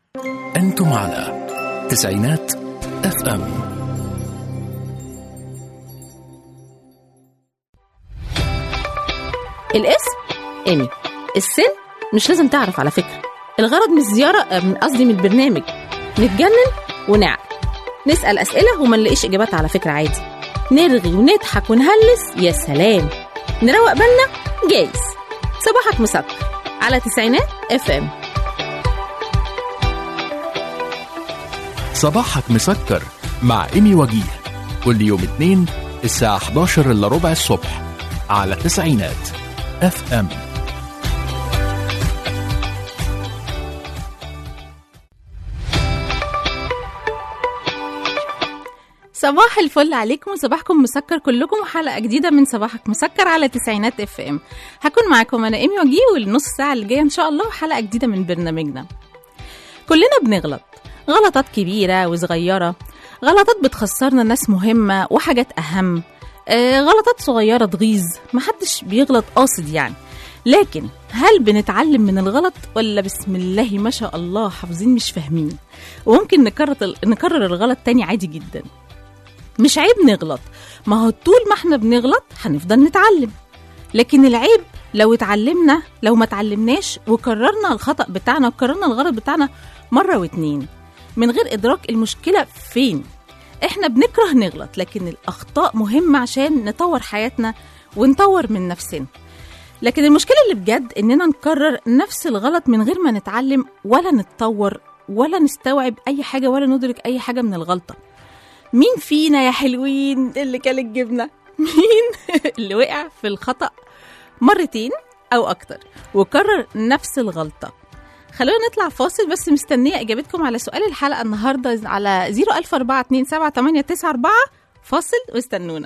أنتم على تسعينات اف ام الاسم ايمي السن مش لازم تعرف على فكرة الغرض من الزيارة آه، من- قصدي من البرنامج نتجنن ونعقل نسأل أسئلة وما نلاقيش إجابات على فكرة عادي نرغي ونضحك ونهلس يا سلام نروق بالنا جايز صباحك مسكر على تسعينات اف ام صباحك مسكر مع إيمي وجيه كل يوم اثنين الساعة 11 إلا ربع الصبح على تسعينات اف ام صباح الفل عليكم وصباحكم مسكر كلكم وحلقة جديدة من صباحك مسكر على تسعينات اف ام هكون معاكم انا ايمي وجيه والنص ساعة اللي جاية ان شاء الله حلقة جديدة من برنامجنا كلنا بنغلط غلطات كبيرة وصغيرة غلطات بتخسرنا ناس مهمة وحاجات أهم آه غلطات صغيرة تغيظ محدش بيغلط قاصد يعني لكن هل بنتعلم من الغلط ولا بسم الله ما شاء الله حافظين مش فاهمين وممكن نكرر نكرر الغلط تاني عادي جدا مش عيب نغلط ما هو طول ما احنا بنغلط هنفضل نتعلم لكن العيب لو اتعلمنا لو ما اتعلمناش وكررنا الخطأ بتاعنا وكررنا الغلط بتاعنا مرة واتنين من غير إدراك المشكلة فين احنا بنكره نغلط لكن الأخطاء مهمة عشان نطور حياتنا ونطور من نفسنا لكن المشكلة اللي بجد إننا نكرر نفس الغلط من غير ما نتعلم ولا نتطور ولا نستوعب أي حاجة ولا ندرك أي حاجة من الغلطة مين فينا يا حلوين اللي كل الجبنة مين اللي وقع في الخطأ مرتين أو أكتر وكرر نفس الغلطة خلونا نطلع فاصل بس مستنية إجابتكم على سؤال الحلقة النهاردة على 004278994 فاصل واستنونا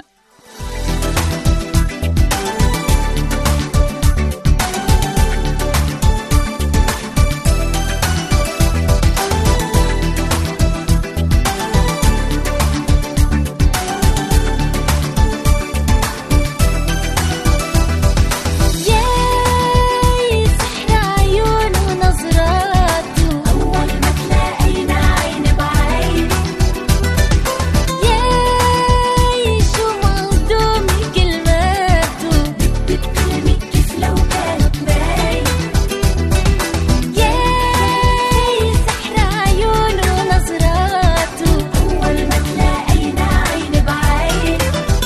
ياي سحر عيون ونظراته أول ما تلاقينا عين بعين ياي شو مهضوم كلماته بتكلمك كيف لو كانت باين ياي سحر عيون ونظراته أول ما تلاقينا عين بعين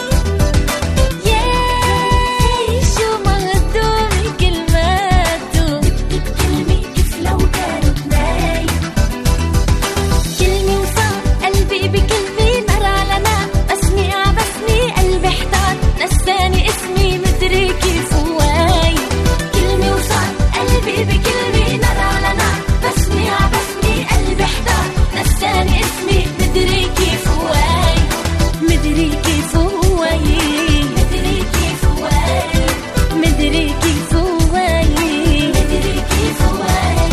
ياي شو مهضوم كلماته بتكلمي كيف لو كانت نايم كلمة وصار قلبي بكلمة نار على نار بسمي ع بسمي قلبي احتار نساني اسمي مدري كيف هواي كلمة وصار قلبي بكلمة نار على نار بسمي ع بسمي قلبي احتار نساني اسمي مدري كيف هواي مدري كيف هواي مدري كيف هواي مدري كيف هواي مدري كيف هواي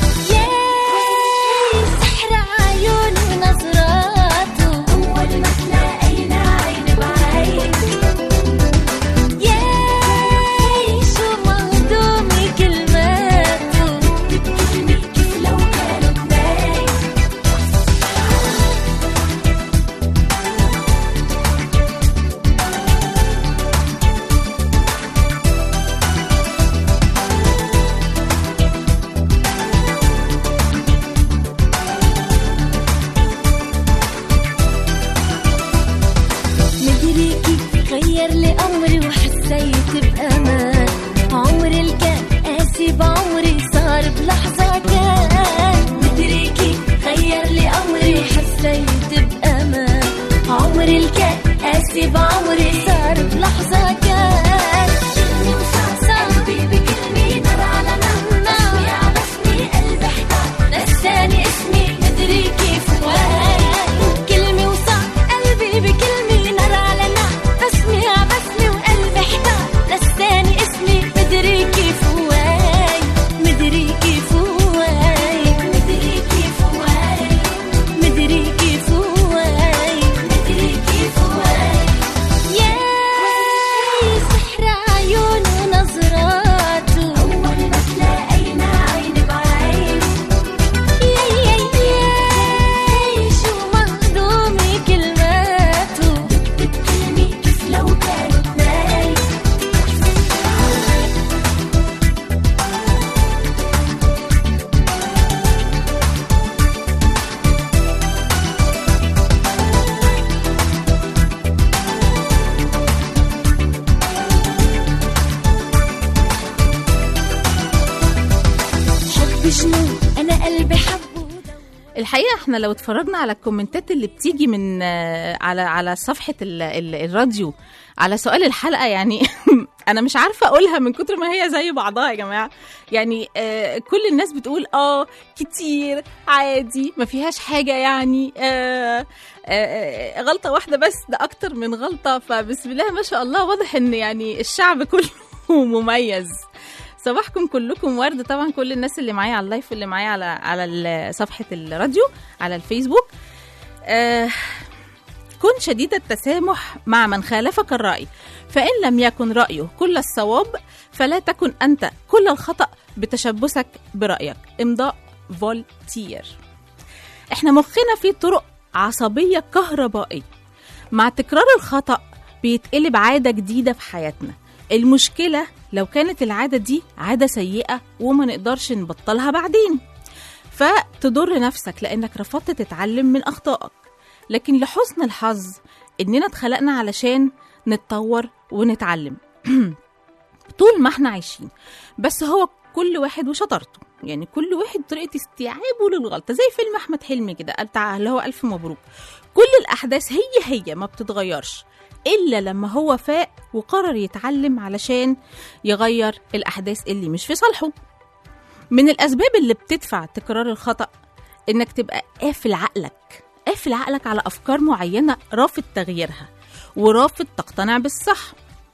ياي سحر عيون ونظراته أول ما تلاقينا عين بعين ياي شو مهضوم كلماته بتكلمي كيف لو كانت باين مدري كيف غير لي أمري وحسيت بأمان عمري اللي كان قاسي بعمري صار بلحظة كان مدري كيف غير لي أمري وحسيت بأمان عمري اللي كان قاسي بعمري صار بلحظة كان قلبي بكلمة نار على نار بسمي ع بسمي قلبي احتار نساني اسمي مدري كيف وين كلمة وصار قلبي بكلمة نار على نار بسمي ع بسمي وقلبي احتار نساني اسمي مدري كيف وين مدري كيف وين مدري كيف وين مدري كيف وين مدري كيف وين يا الحقيقه احنا لو اتفرجنا على الكومنتات اللي بتيجي من آه، على على صفحه ال ال الراديو على سؤال الحلقه يعني انا مش عارفه اقولها من كتر ما هي زي بعضها يا جماعه يعني آه كل الناس بتقول اه كتير عادي ما فيهاش حاجه يعني آه آه غلطه واحده بس ده اكتر من غلطه فبسم الله ما شاء الله واضح ان يعني الشعب كله مميز صباحكم كلكم ورد طبعا كل الناس اللي معايا على اللايف واللي معايا على على ال- صفحه الراديو على الفيسبوك آه كن شديد التسامح مع من خالفك الرأي فإن لم يكن رأيه كل الصواب فلا تكن أنت كل الخطأ بتشبثك برأيك إمضاء فولتير إحنا مخنا فيه طرق عصبية كهربائية مع تكرار الخطأ بيتقلب عادة جديدة في حياتنا المشكلة لو كانت العادة دي عادة سيئة وما نقدرش نبطلها بعدين فتضر نفسك لأنك رفضت تتعلم من أخطائك لكن لحسن الحظ إننا اتخلقنا علشان نتطور ونتعلم طول ما احنا عايشين بس هو كل واحد وشطارته يعني كل واحد طريقة استيعابه للغلطة زي فيلم أحمد حلمي كده بتاع اللي هو ألف مبروك كل الأحداث هي هي ما بتتغيرش إلا لما هو فاق وقرر يتعلم علشان يغير الأحداث اللي مش في صالحه من الأسباب اللي بتدفع تكرار الخطأ إنك تبقى قافل عقلك قافل عقلك على أفكار معينة رافض تغييرها ورافض تقتنع بالصح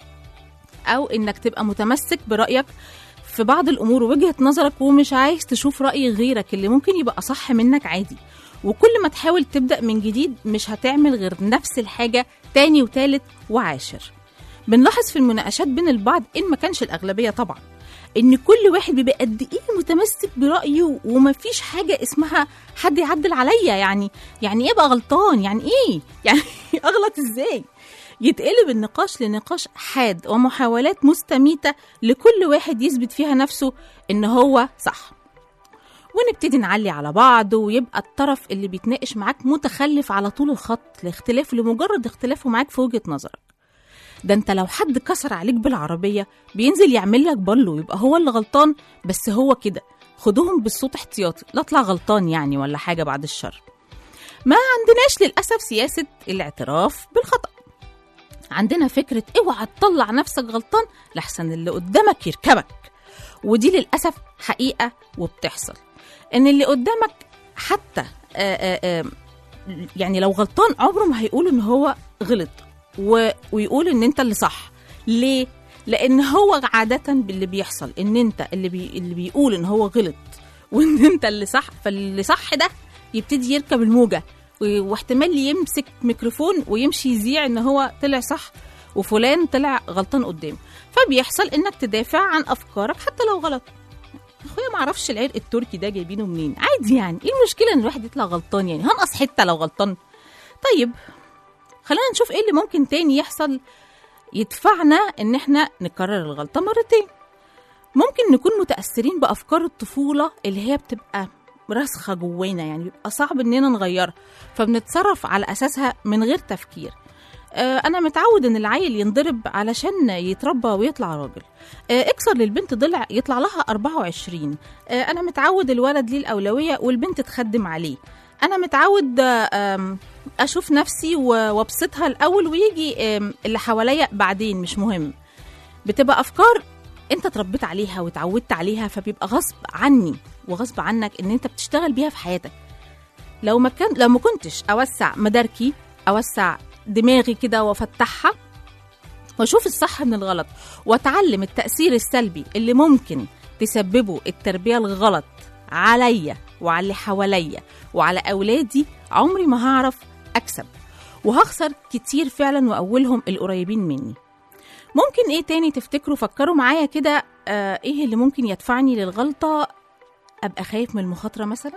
أو إنك تبقى متمسك برأيك في بعض الأمور ووجهة نظرك ومش عايز تشوف رأي غيرك اللي ممكن يبقى صح منك عادي وكل ما تحاول تبدأ من جديد مش هتعمل غير نفس الحاجة تاني وتالت وعاشر بنلاحظ في المناقشات بين البعض إن ما كانش الأغلبية طبعا إن كل واحد بيبقى قد إيه متمسك برأيه ومفيش حاجة اسمها حد يعدل عليا يعني يعني إيه بقى غلطان يعني إيه يعني أغلط إزاي يتقلب النقاش لنقاش حاد ومحاولات مستميتة لكل واحد يثبت فيها نفسه إن هو صح ونبتدي نعلي على بعض ويبقى الطرف اللي بيتناقش معاك متخلف على طول الخط لاختلاف لمجرد اختلافه معاك في وجهة نظرك ده انت لو حد كسر عليك بالعربية بينزل يعمل لك بالو يبقى هو اللي غلطان بس هو كده خدوهم بالصوت احتياطي لا اطلع غلطان يعني ولا حاجة بعد الشر ما عندناش للأسف سياسة الاعتراف بالخطأ عندنا فكرة اوعى تطلع نفسك غلطان لحسن اللي قدامك يركبك ودي للأسف حقيقة وبتحصل إن اللي قدامك حتى آآ آآ يعني لو غلطان عمره ما هيقول إن هو غلط و... ويقول إن أنت اللي صح ليه؟ لأن هو عادة باللي بيحصل إن أنت اللي, بي... اللي بيقول إن هو غلط وإن أنت اللي صح فاللي صح ده يبتدي يركب الموجة و- واحتمال يمسك ميكروفون ويمشي يذيع ان هو طلع صح وفلان طلع غلطان قدامه فبيحصل انك تدافع عن افكارك حتى لو غلط اخويا ما اعرفش العرق التركي ده جايبينه منين عادي يعني ايه المشكله ان الواحد يطلع غلطان يعني هنقص حته لو غلطان طيب خلينا نشوف ايه اللي ممكن تاني يحصل يدفعنا ان احنا نكرر الغلطه مرتين ممكن نكون متاثرين بافكار الطفوله اللي هي بتبقى راسخه جوانا يعني بيبقى صعب اننا نغيرها فبنتصرف على اساسها من غير تفكير آه، انا متعود ان العيل ينضرب علشان يتربى ويطلع راجل آه، اكسر للبنت ضلع يطلع لها 24 آه، انا متعود الولد ليه الاولويه والبنت تخدم عليه انا متعود آه، آم، اشوف نفسي و- وابسطها الاول ويجي آم، اللي حواليا بعدين مش مهم بتبقى افكار انت اتربيت عليها واتعودت عليها فبيبقى غصب عني وغصب عنك ان انت بتشتغل بيها في حياتك لو ما كان لو ما كنتش اوسع مداركي اوسع دماغي كده وافتحها واشوف الصح من الغلط واتعلم التاثير السلبي اللي ممكن تسببه التربيه الغلط عليا وعلى اللي حواليا وعلى اولادي عمري ما هعرف اكسب وهخسر كتير فعلا واولهم القريبين مني ممكن ايه تاني تفتكروا فكروا معايا كده آه ايه اللي ممكن يدفعني للغلطه ابقى خايف من المخاطره مثلا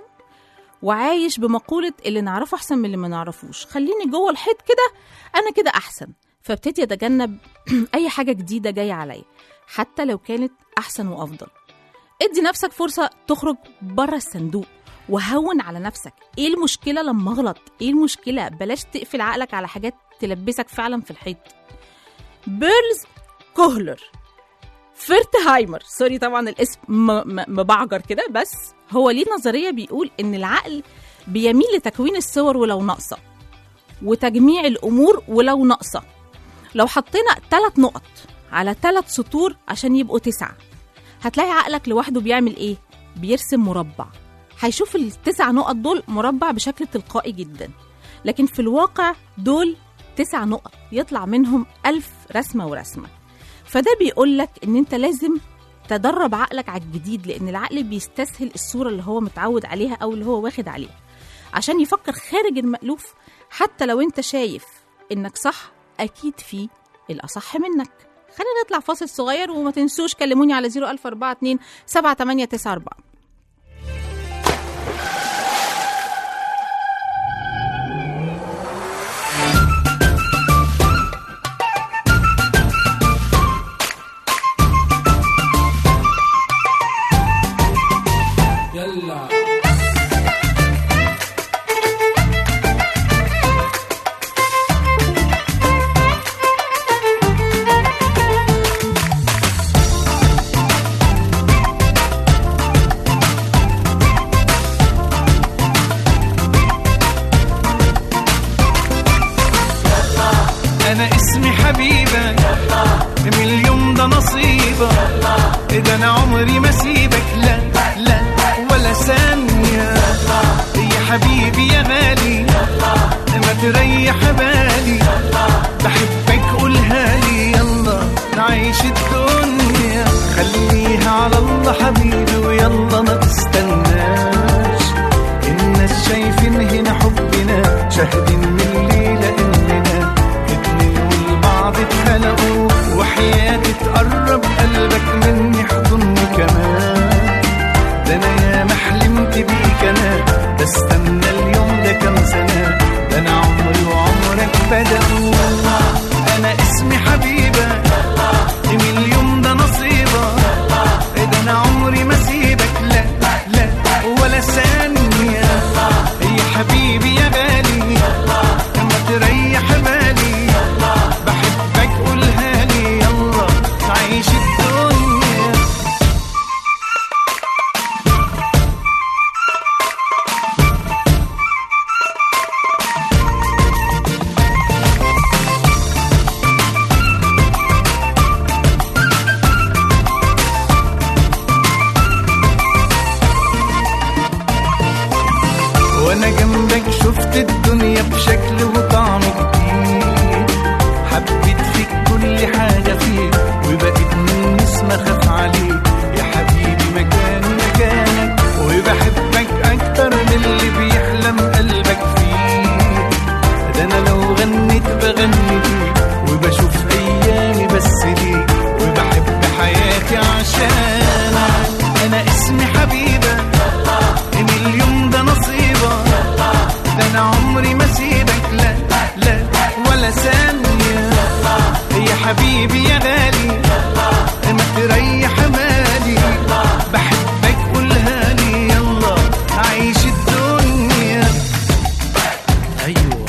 وعايش بمقولة اللي نعرفه أحسن من اللي ما نعرفوش خليني جوه الحيط كده أنا كده أحسن فابتدي أتجنب أي حاجة جديدة جاية عليا حتى لو كانت أحسن وأفضل ادي نفسك فرصة تخرج بره الصندوق وهون على نفسك ايه المشكلة لما اغلط ايه المشكلة بلاش تقفل عقلك على حاجات تلبسك فعلا في الحيط بيرلز كوهلر فيرتهايمر سوري طبعا الاسم م- م- مبعجر كده بس هو ليه نظريه بيقول ان العقل بيميل لتكوين الصور ولو ناقصه وتجميع الامور ولو ناقصه لو حطينا ثلاث نقط على ثلاث سطور عشان يبقوا تسعه هتلاقي عقلك لوحده بيعمل ايه بيرسم مربع هيشوف التسع نقط دول مربع بشكل تلقائي جدا لكن في الواقع دول تسع نقط يطلع منهم ألف رسمة ورسمة فده بيقول لك ان انت لازم تدرب عقلك على الجديد لان العقل بيستسهل الصورة اللي هو متعود عليها او اللي هو واخد عليها عشان يفكر خارج المألوف حتى لو انت شايف انك صح اكيد في الاصح منك خلينا نطلع فاصل صغير وما تنسوش كلموني على 00424 7894 يلا انا اسمي حبيبك من اليوم ده نصيبك ده انا عمري ما سيبك لا لا ولا ثانية يا حبيبي يا غالي ما تريح بالي بحبك قولها لي يلا نعيش الدنيا خليها على الله حبيبي ويلا ما تستناش الناس شايفين هنا حبنا شاهدين من الليلة إننا اتنين والبعض اتخلقوا وحياتي تقرب قلبك مني حضني كمان ده انا يا ما حلمت بيك انا بستنى اليوم ده كام سنة ده انا عمري وعمرك بدأوا انا اسمي حبيبة من اليوم ده نصيبة ده انا عمري ما سيبك لا لا ولا ثانية يا حبيبي يا غالي ما تريح بالي بحبك قولها لي يلا عيش الدنيا وانا جنبك شفت الدنيا بشكل وطعم جديد حبيت فيك كل حاجة فيك وبقيت من نسمة خاف عليك يا حبيبي مكاني مكانك وبحبك أكتر من اللي بيحلم قلبك فيه ده أنا لو غنيت بغني ليك وبشوف أيامي بس ليك وبحب حياتي عشانك أنا اسمي حبيبك إن اليوم ده نصيبة ده أنا عمري ما سيبك لا لا ولا ثانية يا حبيبي يا غالي ما تريح مالي بحبك قولها لي يلا عيش الدنيا أيوة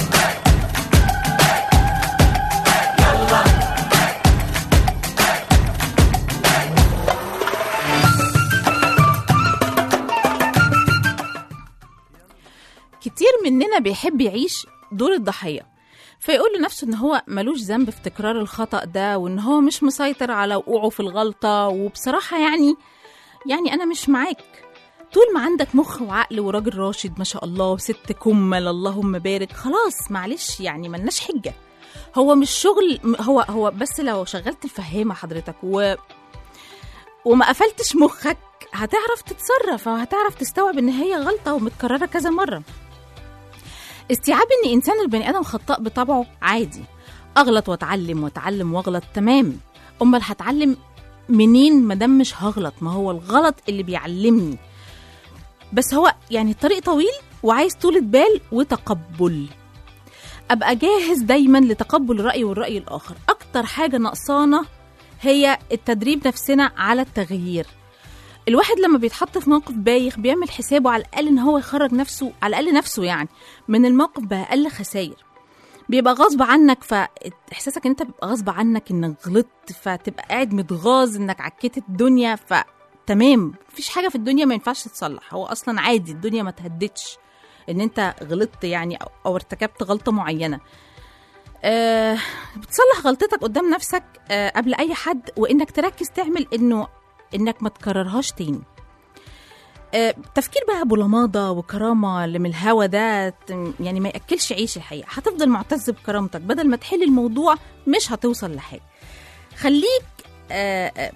كتير مننا بيحب يعيش دور الضحية فيقول لنفسه ان هو ملوش ذنب في تكرار الخطأ ده وان هو مش مسيطر على وقوعه في الغلطة وبصراحة يعني يعني انا مش معاك طول ما عندك مخ وعقل وراجل راشد ما شاء الله وست كمل اللهم بارك خلاص معلش يعني ملناش حجة هو مش شغل هو هو بس لو شغلت الفهامة حضرتك و وما قفلتش مخك هتعرف تتصرف وهتعرف تستوعب ان هي غلطة ومتكررة كذا مرة استيعاب ان انسان البني ادم خطاء بطبعه عادي اغلط واتعلم واتعلم واغلط تمام امال هتعلم منين ما دام مش هغلط ما هو الغلط اللي بيعلمني بس هو يعني الطريق طويل وعايز طولة بال وتقبل ابقى جاهز دايما لتقبل الراي والراي الاخر اكتر حاجه ناقصانا هي التدريب نفسنا على التغيير الواحد لما بيتحط في موقف بايخ بيعمل حسابه على الاقل ان هو يخرج نفسه على الاقل نفسه يعني من الموقف باقل خسائر بيبقى غصب عنك فاحساسك ان انت بيبقى غصب عنك انك غلطت فتبقى قاعد متغاظ انك عكيت الدنيا فتمام مفيش حاجه في الدنيا ما ينفعش تتصلح هو اصلا عادي الدنيا ما تهدتش ان انت غلطت يعني او, أو ارتكبت غلطه معينه أه بتصلح غلطتك قدام نفسك أه قبل اي حد وانك تركز تعمل انه انك ما تكررهاش تاني آه، تفكير بقى ابو لماضه وكرامه اللي من الهوا ده ت- يعني ما ياكلش عيش الحقيقه هتفضل معتز بكرامتك بدل ما تحل الموضوع مش هتوصل لحاجه خليك آه، آه،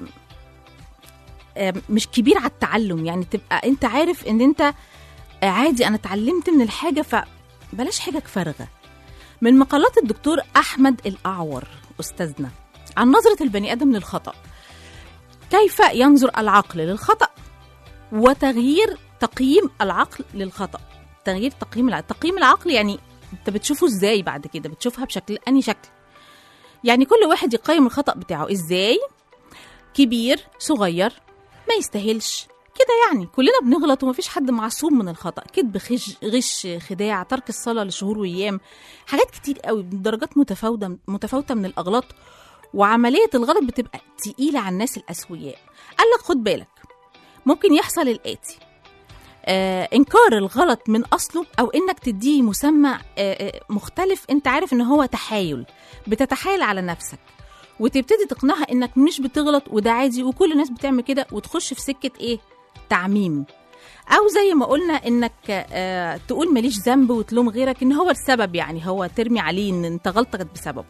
آه، مش كبير على التعلم يعني تبقى انت عارف ان انت آه، عادي انا اتعلمت من الحاجه فبلاش حاجه فارغه من مقالات الدكتور احمد الاعور استاذنا عن نظره البني ادم للخطا كيف ينظر العقل للخطا وتغيير تقييم العقل للخطا تغيير تقييم العقل تقييم العقل يعني انت بتشوفه ازاي بعد كده بتشوفها بشكل اني شكل يعني كل واحد يقيم الخطا بتاعه ازاي كبير صغير ما يستاهلش كده يعني كلنا بنغلط ومفيش حد معصوم من الخطا كذب خش غش خداع ترك الصلاه لشهور وايام حاجات كتير قوي بدرجات متفاوته متفاوته من الاغلاط وعمليه الغلط بتبقى تقيله على الناس الاسوياء قال لك خد بالك ممكن يحصل الآتي آه إنكار الغلط من أصله أو إنك تديه مسمى آه آه مختلف أنت عارف إن هو تحايل بتتحايل على نفسك وتبتدي تقنعها إنك مش بتغلط وده عادي وكل الناس بتعمل كده وتخش في سكة إيه تعميم أو زي ما قلنا إنك آه تقول ماليش ذنب وتلوم غيرك إن هو السبب يعني هو ترمي عليه إن أنت غلطك بسببه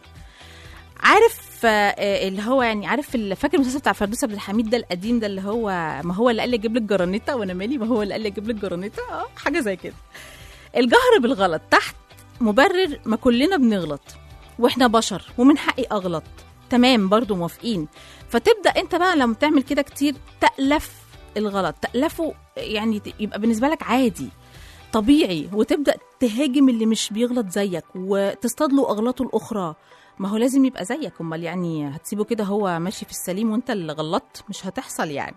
عارف آه، اللي هو يعني عارف ال- فاكر المسلسل بتاع فردوس عبد الحميد ده القديم ده اللي هو ما هو اللي قال لي اجيب لك جرانيتا وانا مالي ما هو اللي قال لي اجيب لك جرانيتا اه حاجه زي كده الجهر بالغلط تحت مبرر ما كلنا بنغلط واحنا بشر ومن حقي اغلط تمام برضو موافقين فتبدا انت بقى لما تعمل كده كتير تالف الغلط تالفه يعني ت- يبقى بالنسبه لك عادي طبيعي وتبدا تهاجم اللي مش بيغلط زيك وتصطاد له اغلاطه الاخرى ما هو لازم يبقى زيك امال يعني هتسيبه كده هو ماشي في السليم وانت اللي غلطت مش هتحصل يعني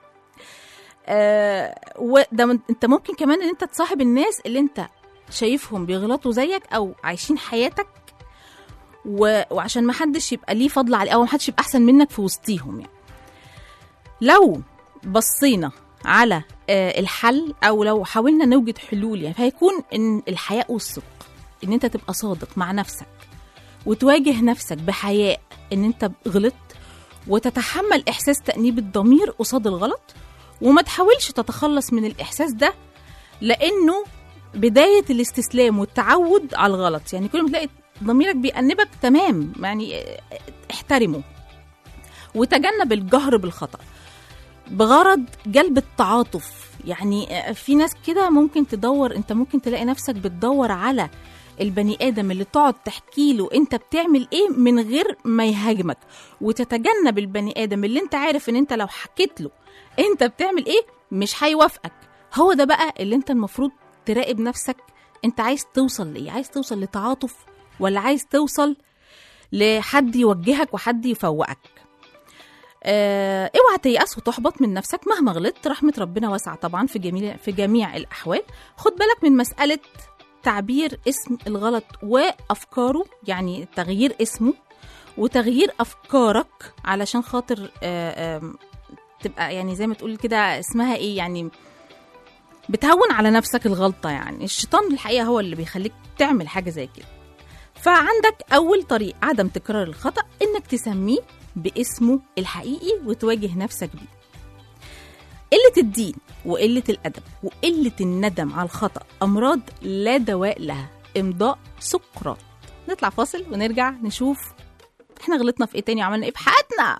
آه وده من انت ممكن كمان ان انت تصاحب الناس اللي انت شايفهم بيغلطوا زيك او عايشين حياتك و... وعشان ما حدش يبقى ليه فضل عليه او ما حدش يبقى احسن منك في وسطيهم يعني لو بصينا على آه، الحل او لو حاولنا نوجد حلول يعني فهيكون ان الحياء والصدق ان انت تبقى صادق مع نفسك وتواجه نفسك بحياء ان انت غلطت وتتحمل احساس تانيب الضمير قصاد الغلط وما تحاولش تتخلص من الاحساس ده لانه بدايه الاستسلام والتعود على الغلط يعني كل ما تلاقي ضميرك بيأنبك تمام يعني اه، احترمه وتجنب الجهر بالخطأ بغرض جلب التعاطف يعني اه، في ناس كده ممكن تدور انت ممكن تلاقي نفسك بتدور على البني ادم اللي تقعد تحكي له انت بتعمل ايه من غير ما يهاجمك وتتجنب البني ادم اللي انت عارف ان انت لو حكيت له انت بتعمل ايه مش هيوافقك هو ده بقى اللي انت المفروض تراقب نفسك انت عايز توصل لايه عايز توصل لتعاطف ولا عايز توصل لحد يوجهك وحد يفوقك آه، اوعى تيأس وتحبط من نفسك مهما غلطت رحمة ربنا واسعة طبعا في جميع في جميع الأحوال خد بالك من مسألة تعبير اسم الغلط وأفكاره يعني تغيير اسمه وتغيير أفكارك علشان خاطر آه، آم، تبقى يعني زي ما تقول كده اسمها ايه يعني بتهون على نفسك الغلطة يعني الشيطان الحقيقة هو اللي بيخليك تعمل حاجة زي كده فعندك أول طريق عدم تكرار الخطأ إنك تسميه باسمه الحقيقي وتواجه نفسك بيه قلة الدين وقلة الأدب وقلة الندم على الخطأ أمراض لا دواء لها إمضاء سقراط نطلع فاصل ونرجع نشوف احنا غلطنا في ايه تاني وعملنا ايه في حياتنا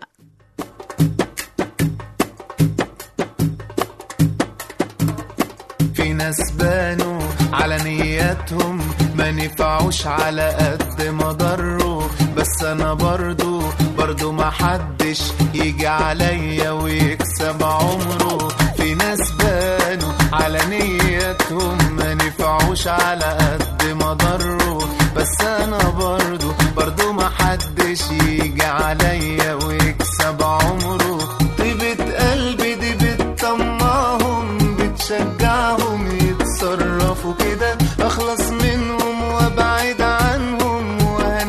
في ناس بانوا على نياتهم ما نفعوش على قد ما ضروا بس انا برضو برضو ما حدش يجي عليا ويكسب عمره في ناس بانوا على نياتهم ما نفعوش على قد ما ضروا بس انا برضو برضو ما حدش يجي عليا ويكسب عمره طيبة قلبي دي بتطمعهم بتشجعهم يتصرفوا كده اخلص منهم وابعد عنهم وهي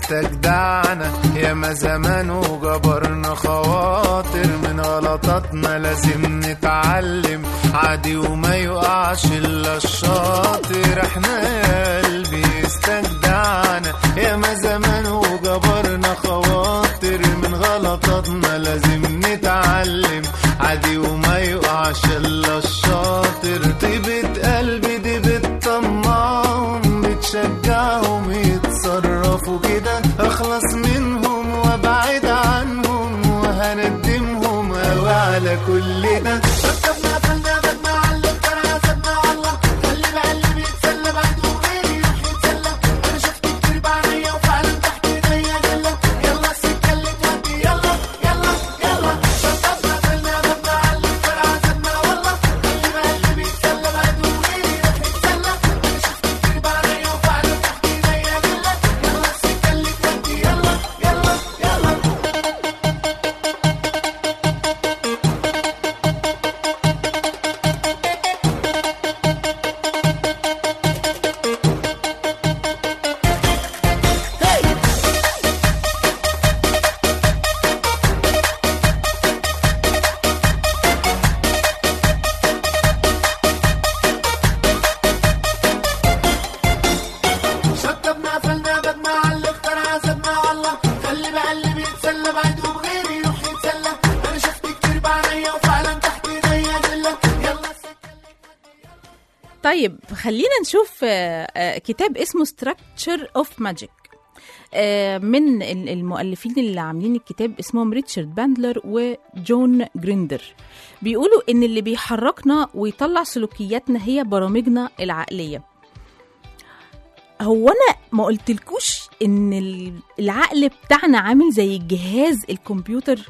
بيستجدعنا يا ما زمان وجبرنا خواطر من غلطاتنا لازم نتعلم عادي وما يقعش الا الشاطر احنا يا قلبي استجدعنا يا ما زمان وجبرنا خواطر من غلطاتنا لازم نتعلم عادي وما يقعش الا الشاطر طيبة قلبي دي بتطمعهم بتشجعهم يتصرفوا كده اخلص منهم وابعد عنهم وهندمهم اوي على كل ده شطبنا قفلنا بدنا على اللي اخترع سبنا والله خلي بقى اللي بيتسلى بعيد وبغيري يروح يتسلى انا شفت كتير بعينيا وفعلا تحت ايديا دلة يلا طيب خلينا نشوف آه، آه، كتاب اسمه Structure of Magic آه، من ال- المؤلفين اللي عاملين الكتاب اسمهم ريتشارد باندلر وجون جريندر بيقولوا ان اللي بيحركنا ويطلع سلوكياتنا هي برامجنا العقليه هو انا ما قلتلكوش ان ال- العقل بتاعنا عامل زي الجهاز الكمبيوتر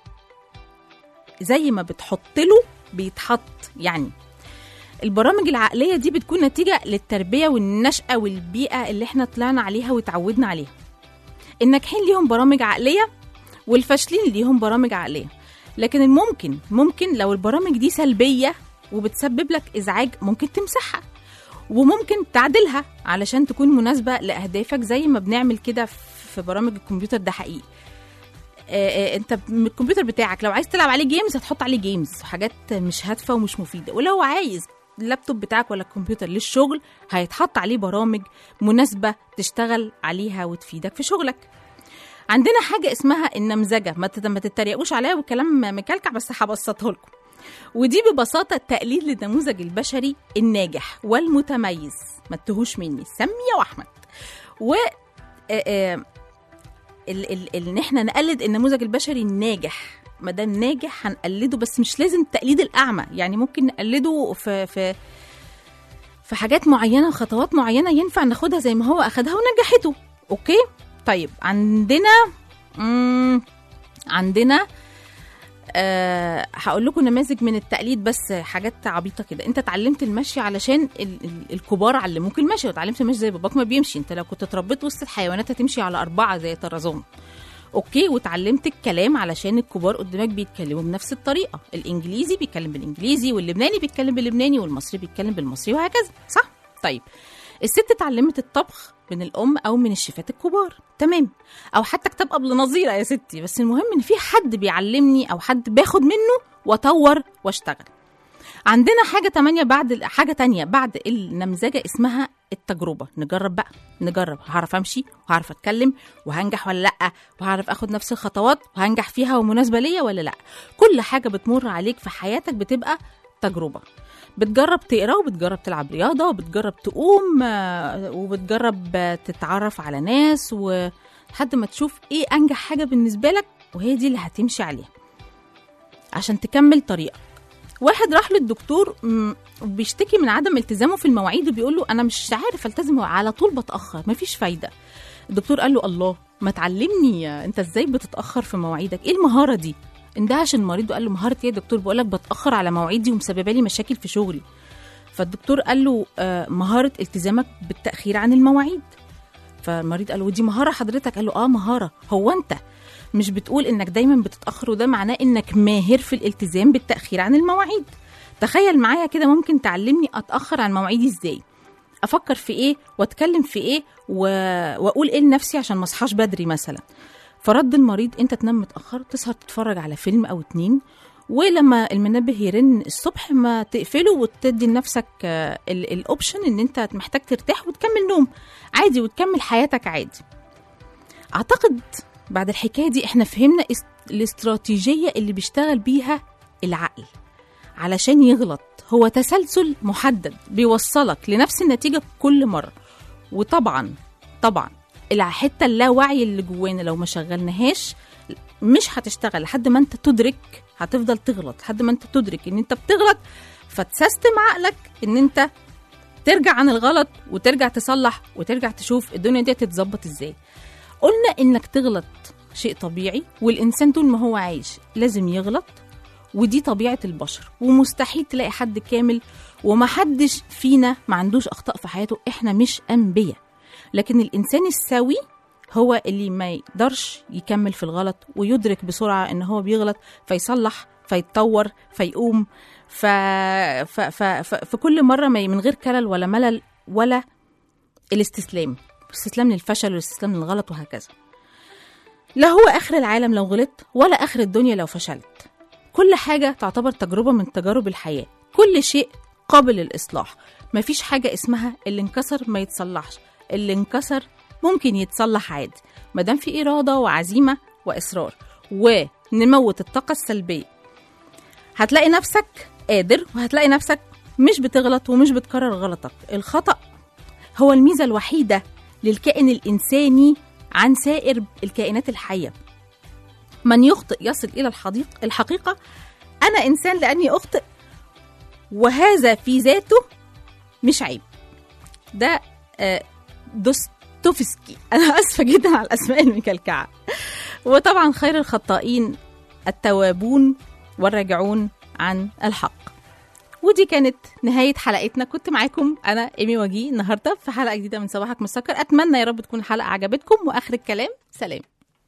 زي ما بتحط له بيتحط يعني البرامج العقليه دي بتكون نتيجه للتربيه والنشاه والبيئه اللي احنا طلعنا عليها وتعودنا عليها الناجحين ليهم برامج عقليه والفاشلين ليهم برامج عقليه لكن الممكن ممكن لو البرامج دي سلبيه وبتسبب لك ازعاج ممكن تمسحها وممكن تعدلها علشان تكون مناسبه لاهدافك زي ما بنعمل كده في برامج الكمبيوتر ده حقيقي آه، آه، انت من الكمبيوتر بتاعك لو عايز تلعب عليه جيمز هتحط عليه جيمز حاجات مش هادفه ومش مفيده ولو عايز اللابتوب بتاعك ولا الكمبيوتر للشغل هيتحط عليه برامج مناسبه تشتغل عليها وتفيدك في شغلك عندنا حاجه اسمها النمذجه ما تت- ما تتريقوش عليها والكلام مكلكع بس هبسطه لكم ودي ببساطه التقليد للنموذج البشري الناجح والمتميز ما تتهوش مني سميه واحمد و آه، آه، ال- ال- ال- ان احنا نقلد النموذج البشري الناجح ما دام ناجح هنقلده بس مش لازم التقليد الاعمى يعني ممكن نقلده في في في حاجات معينه وخطوات معينه ينفع ناخدها زي ما هو اخدها ونجحته اوكي طيب عندنا مم عندنا أه هقول لكم نماذج من التقليد بس حاجات عبيطه كده انت اتعلمت المشي علشان ال ال الكبار علموك المشي وتعلمت المشي زي باباك ما بيمشي انت لو كنت اتربيت وسط الحيوانات هتمشي على اربعه زي طرزان اوكي وتعلمت الكلام علشان الكبار قدامك بيتكلموا بنفس الطريقه الانجليزي بيتكلم بالانجليزي واللبناني بيتكلم باللبناني والمصري بيتكلم بالمصري وهكذا صح طيب الست اتعلمت الطبخ من الام او من الشيفات الكبار تمام او حتى كتاب قبل نظيره يا ستي بس المهم ان في حد بيعلمني او حد باخد منه واطور واشتغل عندنا حاجة تانية بعد حاجة تانية بعد النمذجة اسمها التجربة نجرب بقى نجرب هعرف امشي وهعرف اتكلم وهنجح ولا لا وهعرف اخد نفس الخطوات وهنجح فيها ومناسبة ليا ولا لا كل حاجة بتمر عليك في حياتك بتبقى تجربة بتجرب تقرا وبتجرب تلعب رياضة وبتجرب تقوم آه، وبتجرب آه، تتعرف على ناس ولحد ما تشوف ايه انجح حاجة بالنسبة لك وهي دي اللي هتمشي عليها عشان تكمل طريقك واحد راح للدكتور م، بيشتكي من عدم التزامه في المواعيد وبيقول له انا مش عارف التزم على طول بتاخر مفيش فايده الدكتور قال له الله ما تعلمني انت ازاي بتتاخر في مواعيدك ايه المهاره دي اندهش المريض وقال له مهاره ايه يا دكتور بقول لك بتاخر على مواعيدي ومسببه لي مشاكل في شغلي فالدكتور قال له آه، مهاره التزامك بالتاخير عن المواعيد فالمريض قال له ودي مهاره حضرتك قال له اه مهاره هو انت مش بتقول انك دايما بتتاخر وده معناه انك ماهر في الالتزام بالتاخير عن المواعيد تخيل معايا كده ممكن تعلمني اتاخر عن مواعيدي ازاي افكر في ايه واتكلم في ايه و... واقول ايه لنفسي عشان ما اصحاش بدري مثلا فرد المريض انت تنام متاخر تسهر تتفرج على فيلم او اتنين ولما المنبه يرن الصبح ما تقفله وتدي لنفسك آه، ال- الاوبشن ان انت محتاج ترتاح وتكمل نوم عادي وتكمل حياتك عادي اعتقد بعد الحكايه دي احنا فهمنا است- الاستراتيجيه اللي بيشتغل بيها العقل علشان يغلط هو تسلسل محدد بيوصلك لنفس النتيجه كل مره وطبعا طبعا الحته اللاوعي اللي جوانا لو ما شغلناهاش مش هتشتغل لحد ما انت تدرك هتفضل تغلط لحد ما انت تدرك ان انت بتغلط فتسيستم عقلك ان انت ترجع عن الغلط وترجع تصلح وترجع تشوف الدنيا دي تتظبط ازاي قلنا انك تغلط شيء طبيعي والانسان طول ما هو عايش لازم يغلط ودي طبيعه البشر ومستحيل تلاقي حد كامل ومحدش فينا ما عندوش اخطاء في حياته احنا مش انبياء لكن الانسان السوي هو اللي ما يقدرش يكمل في الغلط ويدرك بسرعه ان هو بيغلط فيصلح فيتطور فيقوم ف... ف... ف... ف... في كل مره ما ي- من غير كلل ولا ملل ولا الاستسلام الاستسلام للفشل والاستسلام للغلط وهكذا لا هو اخر العالم لو غلطت ولا اخر الدنيا لو فشلت كل حاجه تعتبر تجربه من تجارب الحياه كل شيء قابل للاصلاح مفيش حاجه اسمها اللي انكسر ما يتصلحش اللي انكسر ممكن يتصلح عادي مادام في اراده وعزيمه واصرار ونموت الطاقه السلبيه هتلاقي نفسك قادر وهتلاقي نفسك مش بتغلط ومش بتكرر غلطك الخطأ هو الميزة الوحيدة للكائن الإنساني عن سائر الكائنات الحية من يخطئ يصل إلى الحديق الحقيقة أنا إنسان لأني أخطئ وهذا في ذاته مش عيب ده آه، دوستوفسكي أنا آسفة جدا على الأسماء المكلكعة وطبعا خير الخطائين التوابون والراجعون عن الحق ودي كانت نهاية حلقتنا كنت معاكم أنا إيمي وجيه النهاردة في حلقة جديدة من صباحك مسكر أتمنى يا رب تكون الحلقة عجبتكم وآخر الكلام سلام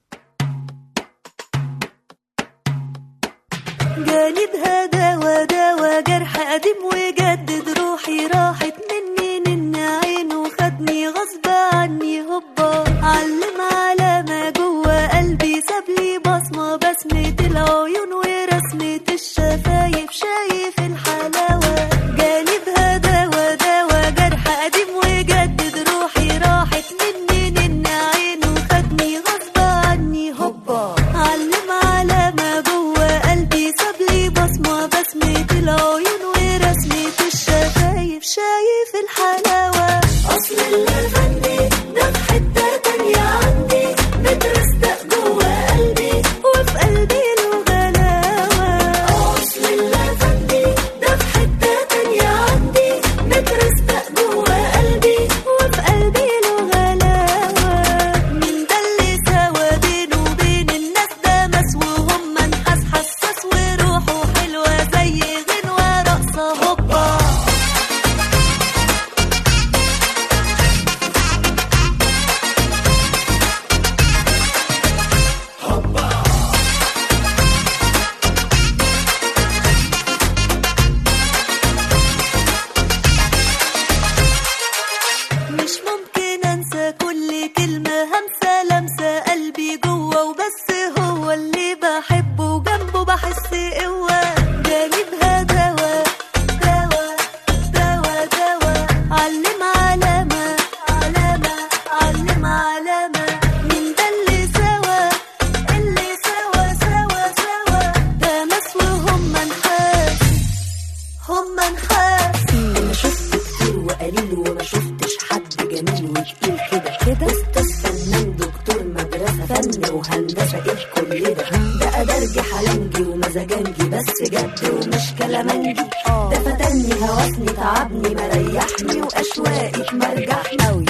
جاني بهداوى داوى جرح قديم وجدد روحي راحت مني من عينه خدني غصب عني هوبا علم على ما جوه قلبي سابلي بصمة بسمة العيون ورسمة الشفايف شايف الحلاوة جاني بهداوى داوى جرح قديم وجدد روحي راحت مني من عينه خدني غصب عني هوبا علم على ما جوه قلبي سابلي بصمة بسمة العيون ورسمة الشفايف شايف الحلاوة أصل اللي غني ده في حتة تانية عندي مترستق جوه قلبي وفي قلبي له غلاوة أصل اللي غني ده في حتة تانية عندي مترستق جوه قلبي وفي قلبي له غلاوة من ده اللي سوا بينه وبين الناس ده مس وهم نحاس حساس وروحه حلوة زي غنوة رقصة هوبا مش ممكن انسى كل كلمة همسة لمسة قلبي جوه وبس هو اللي بحبه وجنبه بحس قوة جانبها دوا دوا دوا دوا علم علامة علامة علم علامة من ده اللي سوا اللي سوا سوا سوا ده ناس وهم نحاس هم نحاس انا شفت كتير وقليل وما شفتش حد جميل وتقيل كده كده استاذ فنان دكتور مدرسه فن وهندسه ايه كل ده ده ادرجي حلنجي ومزاجنجي بس جد ومش كلامنجي ده فتني هوسني تعبني مريحني واشواقي مرجحني قوي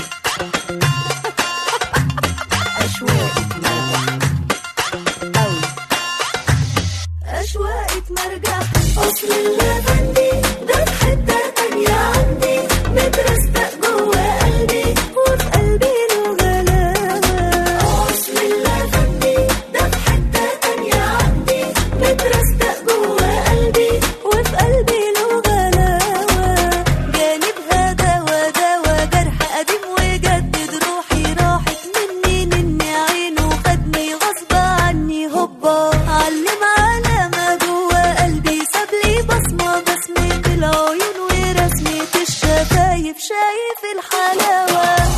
اشواقي مرجحني قوي أشواقك مرجع أصل اللبندي ده في حتة تانية عندي مترستق جوه قلبي وفي قلبي له غلاوة أصل اللبندي ده في حتة تانية عندي مترستق جوه قلبي وفي قلبي له غلاوة جانبها دوا دوا ناحية الشفايف شايف الحلاوة